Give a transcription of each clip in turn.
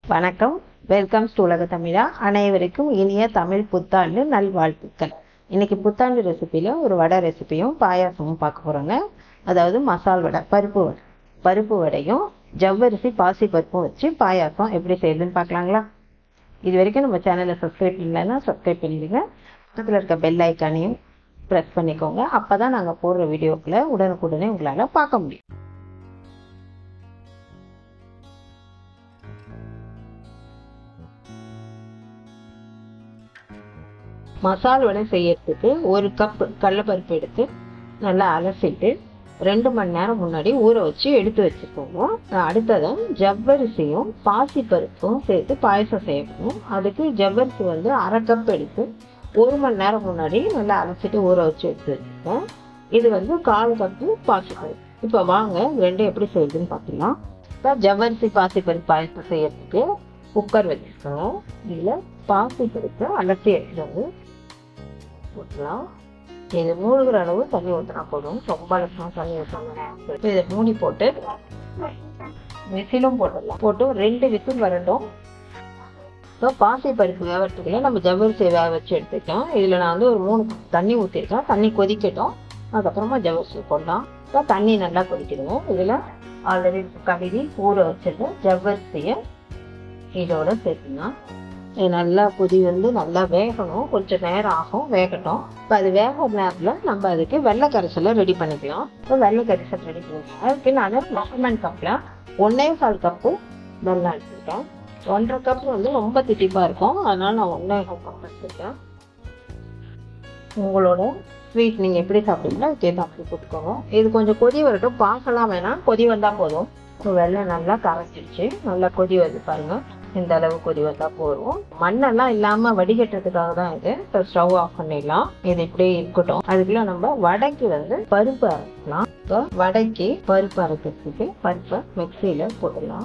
வணக்கம் welcome to உலக தமிழா அனைவருக்கும் இனிய தமிழ் புத்தாண்டு நல்வாழ்த்துக்கள் இன்னைக்கு புத்தாண்டு ரெசிபியில் ஒரு வடை ரெசிபியும் பாயாசமும் பார்க்க போகிறோங்க அதாவது மசால் வடை பருப்பு வடை பருப்பு வடையும் ஜவ்வரிசி பாசி பருப்பும் வச்சு பாயாசம் எப்படி செய்யுதுன்னு பார்க்கலாங்களா இது வரைக்கும் நம்ம சேனலை சப்ஸ்கிரைப் பண்ணலைன்னா சப்ஸ்கிரைப் பண்ணிடுங்க பக்கத்தில் இருக்க பெல் ஐக்கானையும் ப்ரெஸ் பண்ணிக்கோங்க அப்போ தான் நாங்கள் போடுற வீடியோக்களை உடனுக்குடனே உங்களால் பார்க்க முடியும் மசால் வடை செய்யறதுக்கு ஒரு கப் கடலைப்பருப்பு எடுத்து நல்லா அலசிட்டு ரெண்டு மணி நேரம் முன்னாடி ஊற வச்சு எடுத்து வச்சுக்கோங்க அடுத்ததான் ஜவ்வரிசியும் பாசிப்பருப்பும் சேர்த்து பாயசம் செய்யணும் அதுக்கு ஜவ்வரிசி வந்து அரை கப் எடுத்து ஒரு மணி நேரம் முன்னாடி நல்லா அலசிட்டு ஊற வச்சு எடுத்து வச்சுருக்கேன் இது வந்து கால் கப்பு பாசிப்பருப்பு இப்போ வாங்க ரெண்டும் எப்படி செய்யுதுன்னு பார்க்கலாம் இப்போ ஜவ்வரிசி பாசிப்பருப்பு பாயசம் செய்யறதுக்கு குக்கர் வச்சுருக்கோம் இதில் பாசிப்பருப்பு அலசி எடுத்துட்டு வந்து ஊற்றலாம் இது மூழ்கிற அளவு தண்ணி ஊற்றினா போதும் ரொம்ப அலசமாக தண்ணி ஊற்றணும் இதை மூடி போட்டு விசிலும் போட்டுடலாம் போட்டு ரெண்டு விசில் வரட்டும் ஸோ பாசி பருப்பு வேகிறதுக்குள்ள நம்ம ஜவ்வரிசி வேக வச்சு எடுத்துக்கலாம் இதில் நான் வந்து ஒரு மூணு தண்ணி ஊற்றிருக்கேன் தண்ணி கொதிக்கட்டும் அதுக்கப்புறமா ஜவ்வரிசி போடலாம் இப்போ தண்ணி நல்லா கொதிக்கணும் இதில் ஆல்ரெடி கழுவி ஊற வச்சுட்டு ஜவ்வரிசியை இதோட சேர்த்துக்கலாம் இது நல்லா கொதி வந்து நல்லா வேகணும் கொஞ்சம் நேரம் ஆகும் வேகட்டும் இப்போ அது வேகிற நேரத்தில் நம்ம அதுக்கு வெள்ளை கரைசலை ரெடி பண்ணிக்கலாம் இப்போ வெள்ளை கரைசல் ரெடி பண்ணிக்கலாம் அதுக்கு நான் மெஷர்மெண்ட் கப்பில் ஒன்றே கால் கப்பு வெள்ளம் எடுத்துருக்கேன் ஒன்றரை கப் வந்து ரொம்ப திட்டிப்பாக இருக்கும் அதனால நான் ஒன்றே கால் கப் எடுத்துருக்கேன் உங்களோட ஸ்வீட் நீங்கள் எப்படி சாப்பிட்டீங்களோ அதுக்கேற்ற அப்படி போட்டுக்கோங்க இது கொஞ்சம் கொதி வரட்டும் பார்க்கலாம் வேணாம் கொதி வந்தால் போதும் இப்போ வெள்ளம் நல்லா கரைச்சிடுச்சு நல்லா கொதி வருது பாருங்கள் இந்த அளவு கொதி வந்தா போதும் மண்ணெல்லாம் இல்லாம வடிகட்டுறதுக்காக தான் இது இப்போ ஸ்டவ் ஆஃப் பண்ணிடலாம் இது இப்படியே இருக்கட்டும் அதுக்குள்ள நம்ம வடைக்கு வந்து பருப்பு அரைக்கலாம் இப்போ வடைக்கு பருப்பு அரைக்கிறதுக்கு பருப்பை மிக்சியில போடலாம்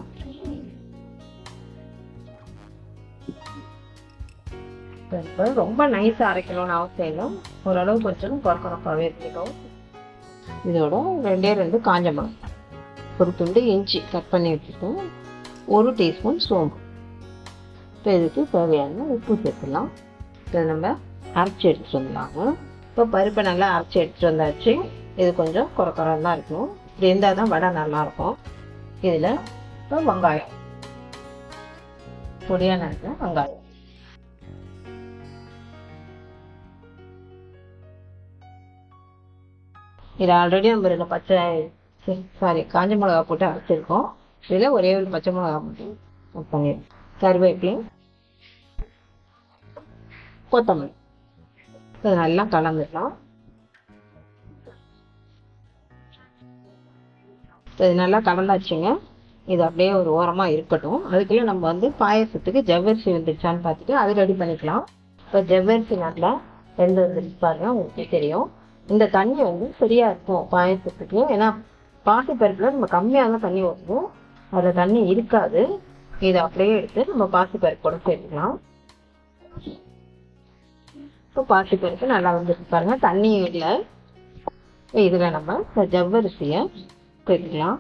பருப்பை ரொம்ப நைஸா அரைக்கணும்னு அவசியம் இல்லை ஓரளவு கொஞ்சம் குறக்குறப்பாவே இருக்கட்டும் இதோட ரெண்டே ரெண்டு காஞ்ச மிளகாய் ஒரு துண்டு இஞ்சி கட் பண்ணி வச்சுருக்கோம் ஒரு டீஸ்பூன் சோம்பு இப்போ இதுக்கு தேவையான உப்பு சேர்த்துலாம் இதை நம்ம அரைச்சி எடுத்துட்டு வந்துடலாங்க இப்போ பருப்பை நல்லா அரைச்சி எடுத்துட்டு வந்தாச்சு இது கொஞ்சம் குறை குறம் தான் இருக்கணும் இப்படி இருந்தால் தான் வடை நல்லாயிருக்கும் இதில் இப்போ வெங்காயம் பொடியாக நினைக்கிற வெங்காயம் இது ஆல்ரெடி நம்ம ரெண்டு பச்சை சாரி காஞ்ச மிளகா போட்டு அரைச்சிருக்கோம் இதில் ஒரே ஒரு பச்சை மிளகா போட்டு ஆட் பண்ணிடுறோம் கருவேப்பிலையும் கொத்தமல்லி இது நல்லா கலந்துடலாம் இது நல்லா கலந்தாச்சுங்க இது அப்படியே ஒரு ஓரமாக இருக்கட்டும் அதுக்குள்ளே நம்ம வந்து பாயசத்துக்கு ஜவ்வரிசி வந்துருச்சான்னு பார்த்துட்டு அது ரெடி பண்ணிக்கலாம் இப்போ ஜவ்வரிசி நல்லா ரெண்டு வந்துருச்சு பாருங்க உங்களுக்கு தெரியும் இந்த தண்ணி வந்து சரியாக இருக்கும் பாயசத்துக்கு ஏன்னா பாசி பருப்பில் நம்ம கம்மியாக தான் தண்ணி ஊற்றணும் அதில் தண்ணி இருக்காது இதை அப்படியே எடுத்து நம்ம பாசி பருப்போட சேர்த்துக்கலாம் இப்போ பாசி பருப்பு நல்லா வந்துருக்கு பாருங்க தண்ணி இல்லை இதில் நம்ம இந்த ஜவ்வரிசியை சேர்த்துக்கலாம்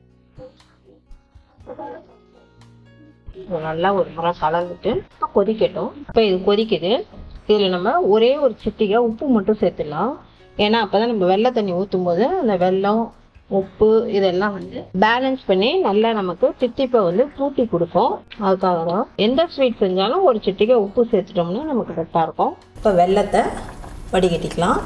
நல்லா ஒரு முறை கலந்துட்டு இப்போ கொதிக்கட்டும் இப்போ இது கொதிக்குது இதில் நம்ம ஒரே ஒரு சிட்டிகை உப்பு மட்டும் சேர்த்துடலாம் ஏன்னா அப்போ தான் நம்ம வெள்ளை தண்ணி ஊற்றும் போது அந்த வெள்ளம் உப்பு இதெல்லாம் வந்து பேலன்ஸ் பண்ணி நல்லா நமக்கு தித்திப்பை வந்து கூட்டி கொடுக்கும் அதுக்காக தான் எந்த ஸ்வீட் செஞ்சாலும் ஒரு சிட்டிகை உப்பு சேர்த்துட்டோம்னா நமக்கு கரெக்டாக இருக்கும் இப்போ வெள்ளத்தை வடிகட்டிக்கலாம்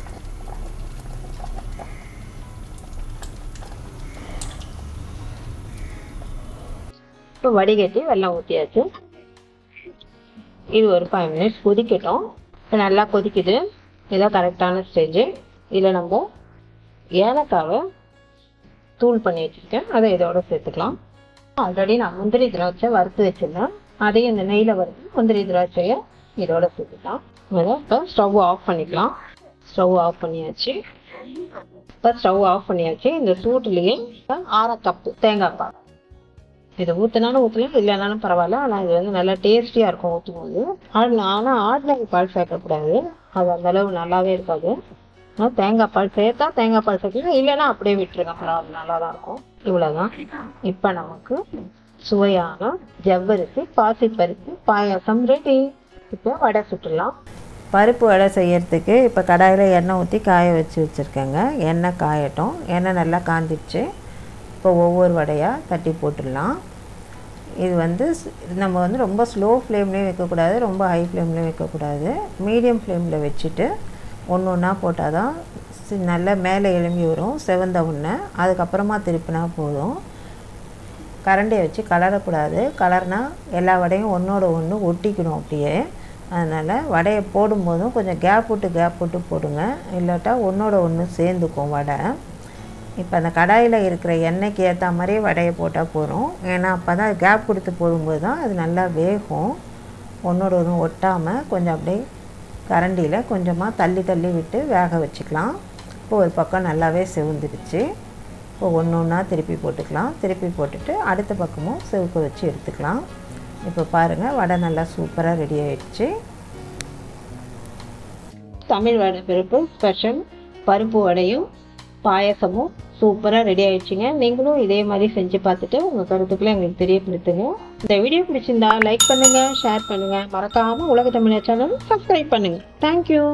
இப்போ வடிகட்டி வெள்ளம் ஊற்றியாச்சு இது ஒரு ஃபைவ் மினிட்ஸ் கொதிக்கட்டும் இப்போ நல்லா கொதிக்குது இதான் கரெக்டான ஸ்டேஜு இதில் நம்ம ஏலக்காவை தூள் பண்ணி வச்சுருக்கேன் அதை இதோட சேர்த்துக்கலாம் ஆல்ரெடி நான் முந்திரி திராட்சை வறுத்து வச்சுருந்தேன் அதையும் இந்த நெய்யில் வறுத்து முந்திரி திராட்சையை இதோட சேர்த்துக்கலாம் இதை இப்போ ஸ்டவ் ஆஃப் பண்ணிக்கலாம் ஸ்டவ் ஆஃப் பண்ணியாச்சு இப்போ ஸ்டவ் ஆஃப் பண்ணியாச்சு இந்த சூட்லேயே அரை கப்பு தேங்காய் பால் இதை ஊற்றினாலும் ஊற்றலாம் இல்லைனாலும் பரவாயில்ல ஆனால் இது வந்து நல்லா டேஸ்டியாக இருக்கும் ஊற்றும் போது ஆனால் ஆர்டினரி பால் சேர்க்கக்கூடாது அது அந்த அளவு நல்லாவே இருக்காது ஆனால் தேங்காய் பால் சேர்த்தா தேங்காய் பால் சேர்க்கலாம் இல்லைன்னா அப்படியே விட்டுருங்க பரவாயில்ல நல்லா தான் இருக்கும் இவ்வளோதான் இப்போ நமக்கு சுவையான ஜவ்வரிசி பாசிப்பருப்பு பாயாசம் ரெடி இப்போ வடை சுட்டுலாம் பருப்பு வடை செய்யறதுக்கு இப்போ கடாயில் எண்ணெய் ஊற்றி காய வச்சு வச்சுருக்கேங்க எண்ணெய் காயட்டும் எண்ணெய் நல்லா காந்திடுச்சு இப்போ ஒவ்வொரு வடையாக தட்டி போட்டுடலாம் இது வந்து ஸ்- நம்ம வந்து ரொம்ப ஸ்லோ ஃப்ளேம்லேயும் வைக்கக்கூடாது ரொம்ப ஹை ஃப்ளேம்லேயும் வைக்கக்கூடாது மீடியம் ஃப்ளேமில் வச்சுட்டு ஒன்று ஒன்றா போட்டால் தான் சி- நல்லா மேலே எழும்பி வரும் செவந்த ஒன்று அதுக்கப்புறமா திருப்பினா போதும் கரண்டியை வச்சு கலரக்கூடாது கலர்னா எல்லா வடையும் ஒன்றோட ஒன்று ஒட்டிக்கணும் அப்படியே அதனால் வடையை போடும்போதும் கொஞ்சம் கேப் விட்டு கேப் விட்டு போடுங்க இல்லாட்டா ஒன்றோட ஒன்று சேர்ந்துக்கும் வடை இப்போ அந்த கடாயில் இருக்கிற எண்ணெய்க்கு ஏற்ற மாதிரியே வடையை போட்டால் போதும் ஏன்னா அப்போ தான் கேப் கொடுத்து போடும்போது தான் அது நல்லா வேகும் ஒன்றோட ஒன்று ஒட்டாமல் கொஞ்சம் அப்படியே கரண்டியில் கொஞ்சமாக தள்ளி தள்ளி விட்டு வேக வச்சுக்கலாம் இப்போ ஒரு பக்கம் நல்லாவே செவந்துடுச்சு இப்போ ஒன்று ஒன்றா திருப்பி போட்டுக்கலாம் திருப்பி போட்டுட்டு அடுத்த பக்கமும் செவுக்க வச்சு எடுத்துக்கலாம் இப்போ பாருங்கள் வடை நல்லா சூப்பராக ரெடி ஆயிடுச்சு தமிழ் வடை பருப்பு ஸ்பெஷல் பருப்பு வடையும் பாயசமும் சூப்பராக ரெடி ஆயிடுச்சுங்க நீங்களும் இதே மாதிரி செஞ்சு பார்த்துட்டு உங்கள் கருத்துக்களை எங்களுக்கு தெரியப்படுத்துங்க இந்த வீடியோ பிடிச்சிருந்தா லைக் பண்ணுங்க ஷேர் பண்ணுங்க மறக்காம உலக தமிழர் சேனல் சப்ஸ்கிரைப் பண்ணுங்க தேங்க்யூ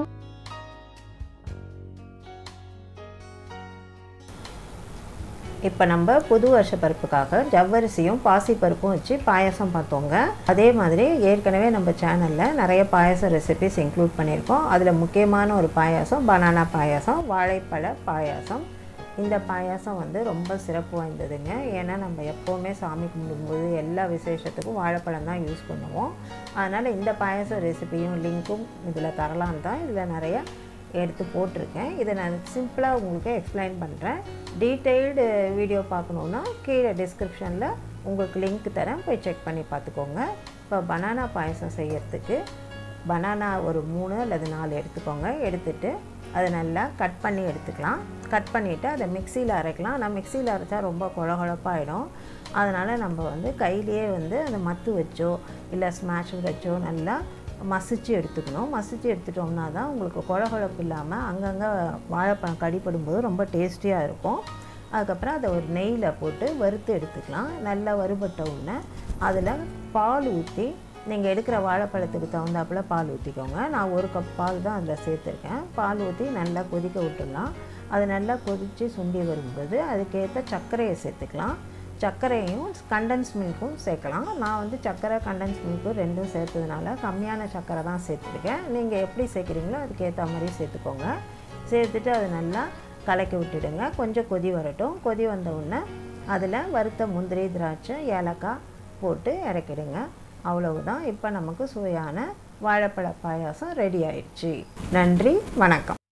இப்போ நம்ம புது வருஷ பருப்புக்காக ஜவ்வரிசியும் பாசிப்பருப்பும் வச்சு பாயாசம் பார்த்தோங்க அதே மாதிரி ஏற்கனவே நம்ம சேனலில் நிறைய பாயாச ரெசிபிஸ் இன்க்ளூட் பண்ணியிருக்கோம் அதில் முக்கியமான ஒரு பாயாசம் பனானா பாயாசம் வாழைப்பழ பாயாசம் இந்த பாயாசம் வந்து ரொம்ப சிறப்பு வாய்ந்ததுங்க ஏன்னா நம்ம எப்போவுமே சாமி கும்பிடும்போது எல்லா விசேஷத்துக்கும் வாழைப்பழம் தான் யூஸ் பண்ணுவோம் அதனால் இந்த பாயாச ரெசிபியும் லிங்க்கும் இதில் தரலான்னு தான் இதில் நிறைய எடுத்து போட்டிருக்கேன் இதை நான் சிம்பிளாக உங்களுக்கு எக்ஸ்பிளைன் பண்ணுறேன் டீட்டெயில்டு வீடியோ பார்க்கணுன்னா கீழே டிஸ்கிரிப்ஷனில் உங்களுக்கு லிங்க் தரேன் போய் செக் பண்ணி பார்த்துக்கோங்க இப்போ பனானா பாயசம் செய்யறதுக்கு பனானா ஒரு மூணு அல்லது நாலு எடுத்துக்கோங்க எடுத்துட்டு அதை நல்லா கட் பண்ணி எடுத்துக்கலாம் கட் பண்ணிவிட்டு அதை மிக்சியில் அரைக்கலாம் ஆனால் மிக்சியில் அரைச்சா ரொம்ப குழகுழப்பாயிடும் அதனால் நம்ம வந்து கையிலேயே வந்து அதை மத்து வச்சோ இல்லை ஸ்மாஷ் வச்சோ நல்லா மசிச்சு எடுத்துக்கணும் மசிச்சு எடுத்துட்டோம்னா தான் உங்களுக்கு குழகுழப்பு இல்லாமல் அங்கங்கே வாழைப்பழம் கடிப்படும்போது ரொம்ப டேஸ்டியாக இருக்கும் அதுக்கப்புறம் அதை ஒரு நெய்யில் போட்டு வறுத்து எடுத்துக்கலாம் நல்லா வறுபட்ட உடனே அதில் பால் ஊற்றி நீங்கள் எடுக்கிற வாழைப்பழத்துக்கு தகுந்தாப்புல பால் ஊற்றிக்கோங்க நான் ஒரு கப் பால் தான் அதில் சேர்த்துருக்கேன் பால் ஊற்றி நல்லா கொதிக்க விட்டுடலாம் அது நல்லா கொதித்து சுண்டி வரும்போது அதுக்கேற்ற சர்க்கரையை சேர்த்துக்கலாம் சர்க்கரையும் கண்டன்ஸ் மில்க்கும் சேர்க்கலாம் நான் வந்து சர்க்கரை கண்டன்ஸ் மில்க்கும் ரெண்டும் சேர்த்ததுனால கம்மியான சர்க்கரை தான் சேர்த்துருக்கேன் நீங்கள் எப்படி சேர்க்குறீங்களோ அதுக்கேற்ற மாதிரி சேர்த்துக்கோங்க சேர்த்துட்டு அதை நல்லா கலக்கி விட்டுடுங்க கொஞ்சம் கொதி வரட்டும் கொதி வந்த உடனே அதில் வறுத்த முந்திரி திராட்சை ஏலக்காய் போட்டு இறக்கிடுங்க அவ்வளவுதான் இப்போ நமக்கு சுவையான வாழைப்பழ பாயாசம் ரெடி ஆயிடுச்சு நன்றி வணக்கம்